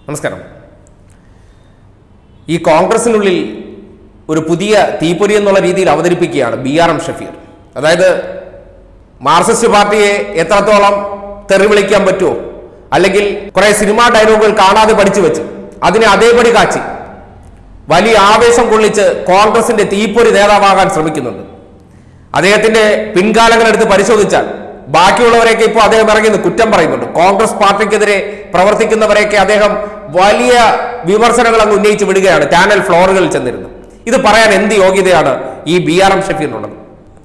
നമസ്കാരം ഈ കോൺഗ്രസിനുള്ളിൽ ഒരു പുതിയ തീപ്പൊരി എന്നുള്ള രീതിയിൽ അവതരിപ്പിക്കുകയാണ് ബി ആർ എം ഷഫീർ അതായത് മാർക്സിസ്റ്റ് പാർട്ടിയെ എത്രത്തോളം തെറി വിളിക്കാൻ പറ്റുമോ അല്ലെങ്കിൽ കുറെ സിനിമാ ഡയലോഗുകൾ കാണാതെ പഠിച്ചു വെച്ച് അതിനെ അതേപടി കാച്ചി വലിയ ആവേശം കൊള്ളിച്ച് കോൺഗ്രസിന്റെ തീപ്പൊരി നേതാവാകാൻ ശ്രമിക്കുന്നുണ്ട് അദ്ദേഹത്തിന്റെ പിൻകാലങ്ങളെടുത്ത് പരിശോധിച്ചാൽ ബാക്കിയുള്ളവരെയൊക്കെ ഇപ്പോൾ അദ്ദേഹം ഇറങ്ങി നിന്ന് കുറ്റം പറയുന്നുണ്ട് കോൺഗ്രസ് പാർട്ടിക്കെതിരെ പ്രവർത്തിക്കുന്നവരെയൊക്കെ അദ്ദേഹം വലിയ വിമർശനങ്ങൾ അങ്ങ് ഉന്നയിച്ച് വിടുകയാണ് ചാനൽ ഫ്ലോറുകളിൽ ചെന്നിരുന്നു ഇത് പറയാൻ എന്ത് യോഗ്യതയാണ് ഈ ബി ആർ എം ഷഫീറിനുള്ളത്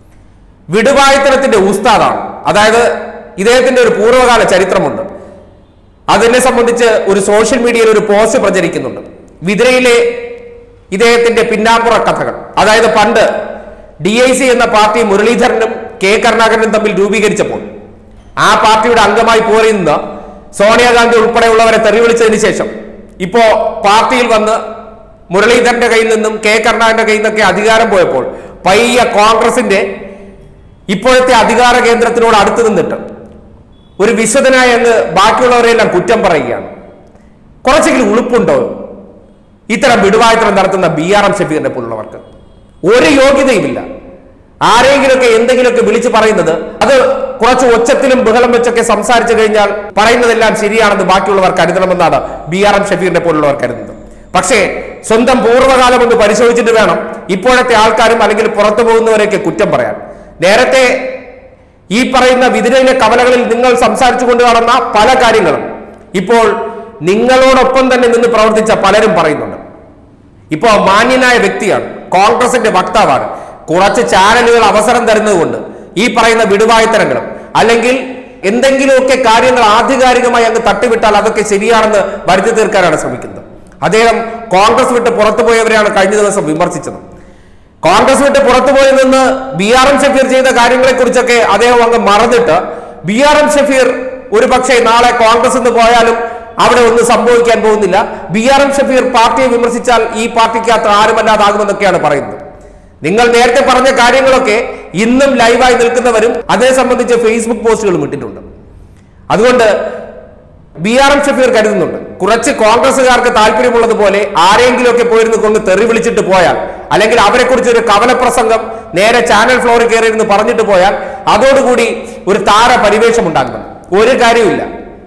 വിടുവായുത്തരത്തിന്റെ ഉസ്താദാണ് അതായത് ഇദ്ദേഹത്തിന്റെ ഒരു പൂർവ്വകാല ചരിത്രമുണ്ട് അതിനെ സംബന്ധിച്ച് ഒരു സോഷ്യൽ മീഡിയയിൽ ഒരു പോസ്റ്റ് പ്രചരിക്കുന്നുണ്ട് വിതിരയിലെ ഇദ്ദേഹത്തിന്റെ പിന്നാമ്പുറ കഥകൾ അതായത് പണ്ട് ഡി ഐ സി എന്ന പാർട്ടി മുരളീധരനും കെ കരുണാകരനും തമ്മിൽ രൂപീകരിച്ചപ്പോൾ ആ പാർട്ടിയുടെ അംഗമായി പോരുന്ന സോണിയാഗാന്ധി ഉൾപ്പെടെയുള്ളവരെ തെറിവിളിച്ചതിന് ശേഷം ഇപ്പോ പാർട്ടിയിൽ വന്ന് മുരളീധരന്റെ കയ്യിൽ നിന്നും കെ കരുണാകരന്റെ കയ്യിൽ നിന്നൊക്കെ അധികാരം പോയപ്പോൾ പയ്യ കോൺഗ്രസിന്റെ ഇപ്പോഴത്തെ അധികാര കേന്ദ്രത്തിനോട് അടുത്ത് നിന്നിട്ട് ഒരു വിശദനായ അങ്ങ് ബാക്കിയുള്ളവരെല്ലാം കുറ്റം പറയുകയാണ് കുറച്ചെങ്കിലും ഉളുപ്പുണ്ടോ ഇത്തരം വിടുവായത്തരം നടത്തുന്ന ബി ആർ എം ഷഫീറിനെ പോലുള്ളവർക്ക് ഒരു യോഗ്യതയുമില്ല ആരെങ്കിലുമൊക്കെ എന്തെങ്കിലുമൊക്കെ വിളിച്ചു പറയുന്നത് അത് കുറച്ച് ഒച്ചത്തിലും ബഹളം വെച്ചൊക്കെ സംസാരിച്ചു കഴിഞ്ഞാൽ പറയുന്നതെല്ലാം ശരിയാണെന്ന് ബാക്കിയുള്ളവർ കരുതണമെന്നാണ് ബി ആർ എം ഷഫീറിനെ പോലുള്ളവർ കരുതുന്നത് പക്ഷേ സ്വന്തം പൂർവ്വകാലം ഒന്ന് പരിശോധിച്ചിട്ട് വേണം ഇപ്പോഴത്തെ ആൾക്കാരും അല്ലെങ്കിൽ പുറത്തു പോകുന്നവരെയൊക്കെ കുറ്റം പറയാൻ നേരത്തെ ഈ പറയുന്ന വിതിരയിലെ കവലകളിൽ നിങ്ങൾ സംസാരിച്ചു കൊണ്ട് നടന്ന പല കാര്യങ്ങളും ഇപ്പോൾ നിങ്ങളോടൊപ്പം തന്നെ നിന്ന് പ്രവർത്തിച്ച പലരും പറയുന്നുണ്ട് ഇപ്പോ മാന്യനായ വ്യക്തിയാണ് കോൺഗ്രസിന്റെ വക്താവാണ് കുറച്ച് ചാനലുകൾ അവസരം തരുന്നതുകൊണ്ട് ഈ പറയുന്ന വിടുവായുത്തരങ്ങളും അല്ലെങ്കിൽ എന്തെങ്കിലുമൊക്കെ കാര്യങ്ങൾ ആധികാരികമായി അങ്ങ് തട്ടിവിട്ടാൽ അതൊക്കെ ശരിയാണെന്ന് വരുത്തി തീർക്കാനാണ് ശ്രമിക്കുന്നത് അദ്ദേഹം കോൺഗ്രസ് വിട്ട് പുറത്തു പോയവരെയാണ് കഴിഞ്ഞ ദിവസം വിമർശിച്ചത് കോൺഗ്രസ് വിട്ട് പുറത്തു പോയി നിന്ന് ബി ആർ എം ഷഫീർ ചെയ്ത കാര്യങ്ങളെ കുറിച്ചൊക്കെ അദ്ദേഹം അങ്ങ് മറന്നിട്ട് ബി ആർ എം ഷഫീർ ഒരു പക്ഷേ നാളെ കോൺഗ്രസ് നിന്ന് പോയാലും അവിടെ ഒന്നും സംഭവിക്കാൻ പോകുന്നില്ല ബി ആർ എം ഷഫീർ പാർട്ടിയെ വിമർശിച്ചാൽ ഈ പാർട്ടിക്കകത്ത് ആരുമല്ലാതാകുമെന്നൊക്കെയാണ് പറയുന്നത് നിങ്ങൾ നേരത്തെ പറഞ്ഞ കാര്യങ്ങളൊക്കെ ഇന്നും ലൈവായി നിൽക്കുന്നവരും അതേ സംബന്ധിച്ച് ഫേസ്ബുക്ക് പോസ്റ്റുകളും ഇട്ടിട്ടുണ്ട് അതുകൊണ്ട് ബി ആർ എം ഷഫീർ കരുതുന്നുണ്ട് കുറച്ച് കോൺഗ്രസ്സുകാർക്ക് താല്പര്യമുള്ളതുപോലെ ആരെങ്കിലുമൊക്കെ പോയിരുന്ന് കൊണ്ട് തെറി വിളിച്ചിട്ട് പോയാൽ അല്ലെങ്കിൽ അവരെ കുറിച്ച് ഒരു കവലപ്രസംഗം നേരെ ചാനൽ ഫ്ലോറിൽ കയറിയിരുന്ന് പറഞ്ഞിട്ട് പോയാൽ അതോടുകൂടി ഒരു താര പരിവേഷം ഉണ്ടാകുന്നത് ഒരു കാര്യമില്ല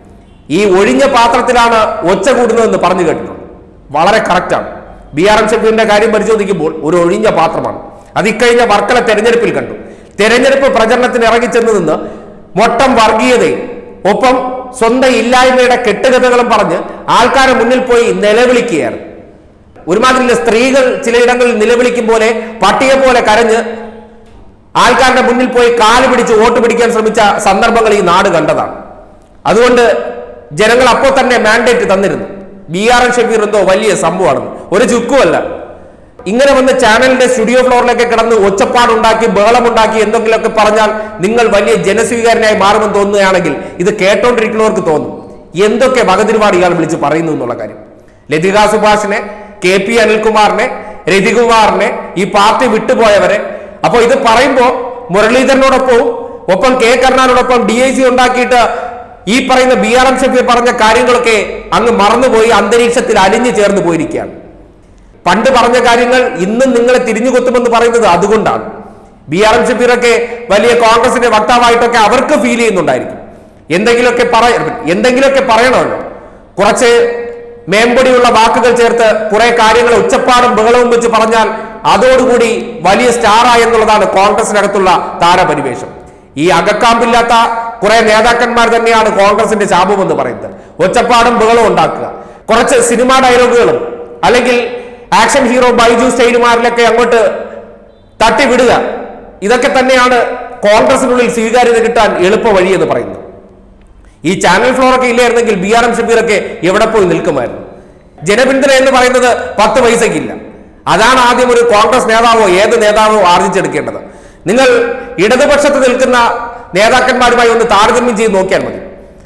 ഈ ഒഴിഞ്ഞ പാത്രത്തിലാണ് ഒച്ച കൂടുന്നതെന്ന് പറഞ്ഞു കേട്ടിട്ടുണ്ട് വളരെ കറക്റ്റാണ് ബി ആർ എം ഷഫീറിന്റെ കാര്യം പരിശോധിക്കുമ്പോൾ ഒരു ഒഴിഞ്ഞ പാത്രമാണ് അത് ഇക്കഴിഞ്ഞ വർക്കല തെരഞ്ഞെടുപ്പിൽ കണ്ടു തെരഞ്ഞെടുപ്പ് പ്രചരണത്തിന് ഇറങ്ങിച്ചെന്ന് നിന്ന് മൊത്തം വർഗീയതയും ഒപ്പം സ്വന്തം ഇല്ലായ്മയുടെ കെട്ടുകഥകളും പറഞ്ഞ് ആൾക്കാരെ മുന്നിൽ പോയി നിലവിളിക്കുകയാണ് ഒരുമാതിരി സ്ത്രീകൾ ചിലയിടങ്ങളിൽ നിലവിളിക്കും പോലെ പട്ടിയെ പോലെ കരഞ്ഞ് ആൾക്കാരുടെ മുന്നിൽ പോയി കാല് പിടിച്ച് വോട്ട് പിടിക്കാൻ ശ്രമിച്ച സന്ദർഭങ്ങൾ ഈ നാട് കണ്ടതാണ് അതുകൊണ്ട് ജനങ്ങൾ അപ്പോൾ തന്നെ മാൻഡേറ്റ് തന്നിരുന്നു ബി ആർ എൻ ഷഫീർ എന്തോ വലിയ സംഭവമാണെന്ന് ഒരു ചുക്കുമല്ല ഇങ്ങനെ വന്ന് ചാനലിന്റെ സ്റ്റുഡിയോ ഫ്ലോറിലൊക്കെ കിടന്ന് ഒച്ചപ്പാടുണ്ടാക്കി ബഹളമുണ്ടാക്കി എന്തെങ്കിലുമൊക്കെ പറഞ്ഞാൽ നിങ്ങൾ വലിയ ജനസ്വീകാരനായി മാറുമെന്ന് തോന്നുകയാണെങ്കിൽ ഇത് കേട്ടോണ്ടിരിക്കുന്നവർക്ക് തോന്നും എന്തൊക്കെ വകതിരുപാട് ഇയാൾ വിളിച്ച് പറയുന്നു എന്നുള്ള കാര്യം ലതിക സുഭാഷിനെ കെ പി അനിൽകുമാറിനെ രതികുമാറിനെ ഈ പാർട്ടി വിട്ടുപോയവരെ അപ്പൊ ഇത് പറയുമ്പോ മുരളീധരനോടൊപ്പവും ഒപ്പം കെ കരുണാനോടൊപ്പം ഡി ഐ സി ഉണ്ടാക്കിയിട്ട് ഈ പറയുന്ന ബി ആർ എം ഷഫീർ പറഞ്ഞ കാര്യങ്ങളൊക്കെ അങ്ങ് മറന്നുപോയി അന്തരീക്ഷത്തിൽ അലിഞ്ഞു ചേർന്ന് പോയിരിക്കുകയാണ് പണ്ട് പറഞ്ഞ കാര്യങ്ങൾ ഇന്നും നിങ്ങളെ തിരിഞ്ഞുകൊത്തുമെന്ന് പറയുന്നത് അതുകൊണ്ടാണ് ബി ആർ എം ഷഫീറൊക്കെ വലിയ കോൺഗ്രസിന്റെ വക്താവായിട്ടൊക്കെ അവർക്ക് ഫീൽ ചെയ്യുന്നുണ്ടായിരിക്കും എന്തെങ്കിലുമൊക്കെ പറയ എന്തെങ്കിലുമൊക്കെ പറയണമല്ലോ കുറച്ച് മേമ്പൊടിയുള്ള വാക്കുകൾ ചേർത്ത് കുറെ കാര്യങ്ങൾ ഉച്ചപ്പാടും ബഹളവും വെച്ച് പറഞ്ഞാൽ അതോടുകൂടി വലിയ സ്റ്റാറായി എന്നുള്ളതാണ് കോൺഗ്രസിനകത്തുള്ള താരപരിവേഷം ഈ അകക്കാമ്പില്ലാത്ത കുറെ നേതാക്കന്മാർ തന്നെയാണ് കോൺഗ്രസിന്റെ ശാപം എന്ന് പറയുന്നത് ഒച്ചപ്പാടും ബഹളവും ഉണ്ടാക്കുക കുറച്ച് സിനിമാ ഡയലോഗുകളും അല്ലെങ്കിൽ ആക്ഷൻ ഹീറോ ബൈജു സ്റ്റൈലുമാരിലൊക്കെ അങ്ങോട്ട് തട്ടിവിടുക ഇതൊക്കെ തന്നെയാണ് കോൺഗ്രസിനുള്ളിൽ സ്വീകാര്യത കിട്ടാൻ എളുപ്പ വഴി എന്ന് പറയുന്നത് ഈ ചാനൽ ഫ്ലോറൊക്കെ ഇല്ലായിരുന്നെങ്കിൽ ബി ആർ എം ഷബീറൊക്കെ എവിടെ പോയി നിൽക്കുമായിരുന്നു ജനപിന്തുണ എന്ന് പറയുന്നത് പത്ത് പൈസക്കില്ല അതാണ് ആദ്യം ഒരു കോൺഗ്രസ് നേതാവോ ഏത് നേതാവോ ആർജിച്ചെടുക്കേണ്ടത് നിങ്ങൾ ഇടതുപക്ഷത്ത് നിൽക്കുന്ന നേതാക്കന്മാരുമായി ഒന്ന് താരതമ്യം ചെയ്ത് നോക്കിയാൽ മതി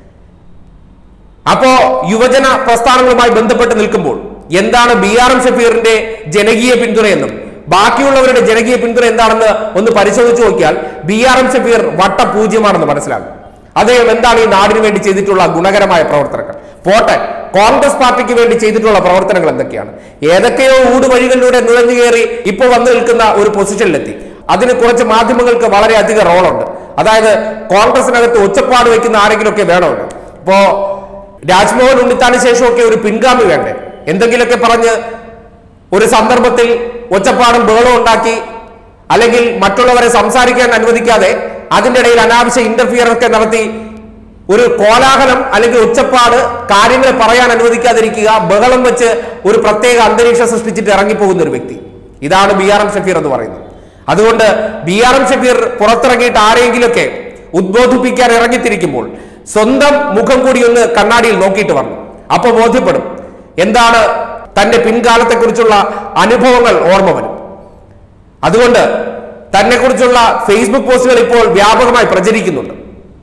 അപ്പോ യുവജന പ്രസ്ഥാനങ്ങളുമായി ബന്ധപ്പെട്ട് നിൽക്കുമ്പോൾ എന്താണ് ബി ആർ എം ഷഫീറിന്റെ ജനകീയ പിന്തുണയെന്നും ബാക്കിയുള്ളവരുടെ ജനകീയ പിന്തുണ എന്താണെന്ന് ഒന്ന് പരിശോധിച്ച് നോക്കിയാൽ ബി ആർ എം ഷഫീർ വട്ടപൂജ്യമാണെന്ന് മനസ്സിലാകും അദ്ദേഹം എന്താണ് ഈ നാടിന് വേണ്ടി ചെയ്തിട്ടുള്ള ഗുണകരമായ പ്രവർത്തനങ്ങൾ പോട്ടെ കോൺഗ്രസ് പാർട്ടിക്ക് വേണ്ടി ചെയ്തിട്ടുള്ള പ്രവർത്തനങ്ങൾ എന്തൊക്കെയാണ് ഏതൊക്കെയോ ഊടുവഴികളിലൂടെ നുഴഞ്ഞു കയറി ഇപ്പോൾ വന്നു നിൽക്കുന്ന ഒരു പൊസിഷനിലെത്തി അതിന് കുറച്ച് മാധ്യമങ്ങൾക്ക് വളരെയധികം റോളുണ്ട് അതായത് കോൺഗ്രസിനകത്ത് ഒച്ചപ്പാട് വയ്ക്കുന്ന ആരെങ്കിലുമൊക്കെ വേണമല്ലോ ഇപ്പോ രാജ്മോഹൻ ഉണ്ണിത്താന് ശേഷമൊക്കെ ഒരു പിൻഗാമി വേണ്ടേ എന്തെങ്കിലുമൊക്കെ പറഞ്ഞ് ഒരു സന്ദർഭത്തിൽ ഒച്ചപ്പാടും ബഹളവും ഉണ്ടാക്കി അല്ലെങ്കിൽ മറ്റുള്ളവരെ സംസാരിക്കാൻ അനുവദിക്കാതെ അതിന്റെ ഇടയിൽ അനാവശ്യ ഇന്റർഫിയർ ഒക്കെ നടത്തി ഒരു കോലാഹലം അല്ലെങ്കിൽ ഒച്ചപ്പാട് കാര്യങ്ങൾ പറയാൻ അനുവദിക്കാതിരിക്കുക ബഹളം വെച്ച് ഒരു പ്രത്യേക അന്തരീക്ഷം സൃഷ്ടിച്ചിട്ട് ഇറങ്ങിപ്പോകുന്ന ഒരു വ്യക്തി ഇതാണ് ബി ആർ എം ഷഫീർ എന്ന് പറയുന്നത് അതുകൊണ്ട് ബി ആർ എം ഷഫീർ പുറത്തിറങ്ങിയിട്ട് ആരെങ്കിലുമൊക്കെ ഉദ്ബോധിപ്പിക്കാൻ ഇറങ്ങിത്തിരിക്കുമ്പോൾ സ്വന്തം മുഖം കൂടി ഒന്ന് കണ്ണാടിയിൽ നോക്കിയിട്ട് വന്നു അപ്പൊ ബോധ്യപ്പെടും എന്താണ് തന്റെ പിൻകാലത്തെക്കുറിച്ചുള്ള അനുഭവങ്ങൾ ഓർമ്മ വരും അതുകൊണ്ട് തന്നെ കുറിച്ചുള്ള ഫേസ്ബുക്ക് പോസ്റ്റുകൾ ഇപ്പോൾ വ്യാപകമായി പ്രചരിക്കുന്നുണ്ട്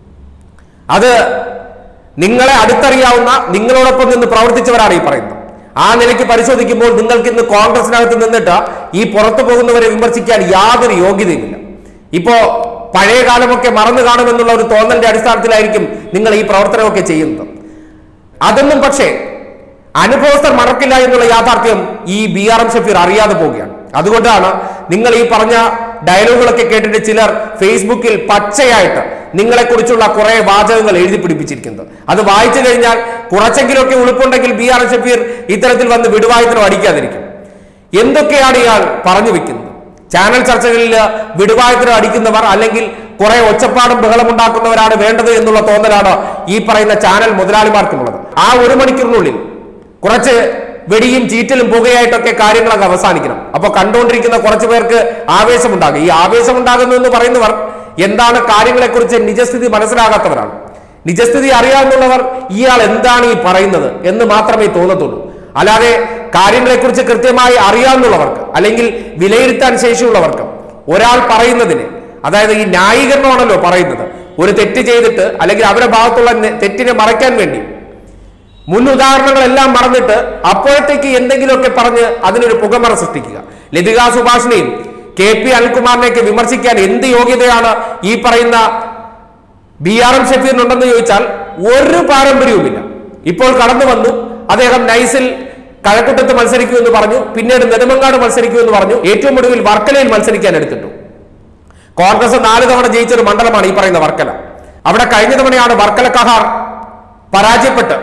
അത് നിങ്ങളെ അടുത്തറിയാവുന്ന നിങ്ങളോടൊപ്പം നിന്ന് പ്രവർത്തിച്ചവരാണ് ഈ പറയുന്നത് ആ നിലയ്ക്ക് പരിശോധിക്കുമ്പോൾ നിങ്ങൾക്ക് ഇന്ന് കോൺഗ്രസിനകത്ത് നിന്നിട്ട് ഈ പുറത്തു പോകുന്നവരെ വിമർശിക്കാൻ യാതൊരു യോഗ്യതയുമില്ല ഇപ്പോ പഴയ കാലമൊക്കെ മറന്നു കാണുമെന്നുള്ള ഒരു തോന്നലിന്റെ അടിസ്ഥാനത്തിലായിരിക്കും നിങ്ങൾ ഈ പ്രവർത്തനമൊക്കെ ചെയ്യുന്നത് അതൊന്നും പക്ഷേ അനുഭവസ്ഥർ മറക്കില്ല എന്നുള്ള യാഥാർത്ഥ്യം ഈ ബി ആർ എം ഷഫീർ അറിയാതെ പോവുകയാണ് അതുകൊണ്ടാണ് നിങ്ങൾ ഈ പറഞ്ഞ ഡയലോഗുകളൊക്കെ കേട്ടിട്ട് ചിലർ ഫേസ്ബുക്കിൽ പച്ചയായിട്ട് നിങ്ങളെക്കുറിച്ചുള്ള കുറെ വാചകങ്ങൾ എഴുതി പിടിപ്പിച്ചിരിക്കുന്നത് അത് വായിച്ചു കഴിഞ്ഞാൽ കുറച്ചെങ്കിലുമൊക്കെ ഉളുപ്പുണ്ടെങ്കിൽ ബി ആർ എം ഷഫീർ ഇത്തരത്തിൽ വന്ന് വിടുവായുത്തരം അടിക്കാതിരിക്കും എന്തൊക്കെയാണ് ഇയാൾ പറഞ്ഞു വെക്കുന്നത് ചാനൽ ചർച്ചകളിൽ വിടുവായുത്തരം അടിക്കുന്നവർ അല്ലെങ്കിൽ കുറെ ഒച്ചപ്പാടും ബഹളം ഉണ്ടാക്കുന്നവരാണ് വേണ്ടത് എന്നുള്ള തോന്നലാണ് ഈ പറയുന്ന ചാനൽ മുതലാളിമാർക്കുമുള്ളത് ആ ഒരു മണിക്കൂറിനുള്ളിൽ കുറച്ച് വെടിയും ചീറ്റലും പുകയായിട്ടൊക്കെ കാര്യങ്ങളൊക്കെ അവസാനിക്കണം അപ്പൊ കണ്ടുകൊണ്ടിരിക്കുന്ന കുറച്ചു പേർക്ക് ആവേശമുണ്ടാകും ഈ ആവേശമുണ്ടാകുന്നു എന്ന് പറയുന്നവർ എന്താണ് കാര്യങ്ങളെക്കുറിച്ച് നിജസ്ഥിതി മനസ്സിലാകാത്തവരാണ് നിജസ്ഥിതി അറിയാവുന്നവർ ഇയാൾ എന്താണ് ഈ പറയുന്നത് എന്ന് മാത്രമേ തോന്നത്തുള്ളൂ അല്ലാതെ കാര്യങ്ങളെക്കുറിച്ച് കൃത്യമായി അറിയാവുന്നവർക്ക് അല്ലെങ്കിൽ വിലയിരുത്താൻ ശേഷിയുള്ളവർക്ക് ഒരാൾ പറയുന്നതിന് അതായത് ഈ ന്യായീകരണമാണല്ലോ പറയുന്നത് ഒരു തെറ്റ് ചെയ്തിട്ട് അല്ലെങ്കിൽ അവരുടെ ഭാഗത്തുള്ള നെ- തെറ്റിനെ മറയ്ക്കാൻ വേണ്ടി മുൻ ഉദാഹരണങ്ങളെല്ലാം മറന്നിട്ട് അപ്പോഴത്തേക്ക് എന്തെങ്കിലുമൊക്കെ പറഞ്ഞ് അതിനൊരു പുകമറ സൃഷ്ടിക്കുക ലതിക സുഭാഷിനെയും കെ പി അനിൽകുമാറിനെയൊക്കെ വിമർശിക്കാൻ എന്ത് യോഗ്യതയാണ് ഈ പറയുന്ന ബി ആർ എം ഷഫീറിനുണ്ടെന്ന് ചോദിച്ചാൽ ഒരു പാരമ്പര്യവുമില്ല ഇപ്പോൾ കടന്നു വന്നു അദ്ദേഹം നൈസിൽ കഴക്കൂട്ടത്ത് മത്സരിക്കുമെന്ന് പറഞ്ഞു പിന്നീട് നെടുമങ്ങാട് മത്സരിക്കുമെന്ന് പറഞ്ഞു ഏറ്റവും ഒടുവിൽ വർക്കലയിൽ മത്സരിക്കാൻ എടുത്തിട്ടു കോൺഗ്രസ് നാല് തവണ ജയിച്ച ഒരു മണ്ഡലമാണ് ഈ പറയുന്ന വർക്കല അവിടെ കഴിഞ്ഞ തവണയാണ് വർക്കല കഹാർ പരാജയപ്പെട്ട്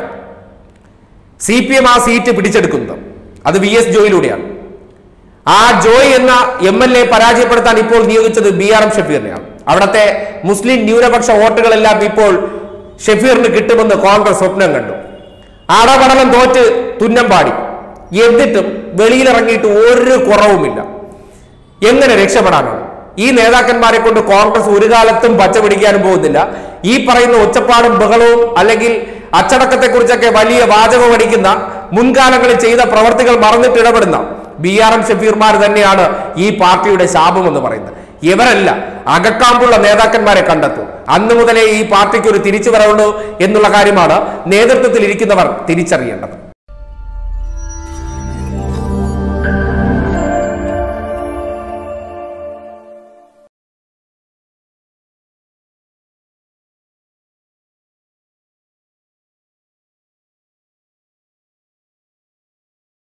സി പി എം ആ സീറ്റ് പിടിച്ചെടുക്കുന്നത് അത് വി എസ് ജോയിലൂടെയാണ് ആ ജോയ് എന്ന എം എൽ എ പരാജയപ്പെടുത്താൻ ഇപ്പോൾ നിയോഗിച്ചത് ബി ആർ എം ഷഫീറിനെയാണ് അവിടുത്തെ മുസ്ലിം ന്യൂനപക്ഷ വോട്ടുകളെല്ലാം ഇപ്പോൾ ഷഫീറിന് കിട്ടുമെന്ന് കോൺഗ്രസ് സ്വപ്നം കണ്ടു അടപടലം തോറ്റ് തുന്നം പാടി എന്നിട്ടും വെളിയിലിറങ്ങിയിട്ട് ഒരു കുറവുമില്ല എങ്ങനെ രക്ഷപ്പെടാനാണ് ഈ നേതാക്കന്മാരെ കൊണ്ട് കോൺഗ്രസ് ഒരു കാലത്തും പച്ച പിടിക്കാനും പോകുന്നില്ല ഈ പറയുന്ന ഒച്ചപ്പാടും ബഹളവും അല്ലെങ്കിൽ അച്ചടക്കത്തെക്കുറിച്ചൊക്കെ വലിയ വാചകം അടിക്കുന്ന മുൻകാലങ്ങളിൽ ചെയ്ത പ്രവർത്തികൾ മറന്നിട്ട് ഇടപെടുന്ന ബി ആർ എം ഷഫീർമാർ തന്നെയാണ് ഈ പാർട്ടിയുടെ ശാപം എന്ന് പറയുന്നത് ഇവരല്ല അകക്കാമ്പുള്ള നേതാക്കന്മാരെ കണ്ടെത്തും അന്നു മുതലേ ഈ പാർട്ടിക്ക് ഒരു തിരിച്ചുവരവുള്ളൂ എന്നുള്ള കാര്യമാണ് നേതൃത്വത്തിൽ ഇരിക്കുന്നവർ തിരിച്ചറിയേണ്ടത്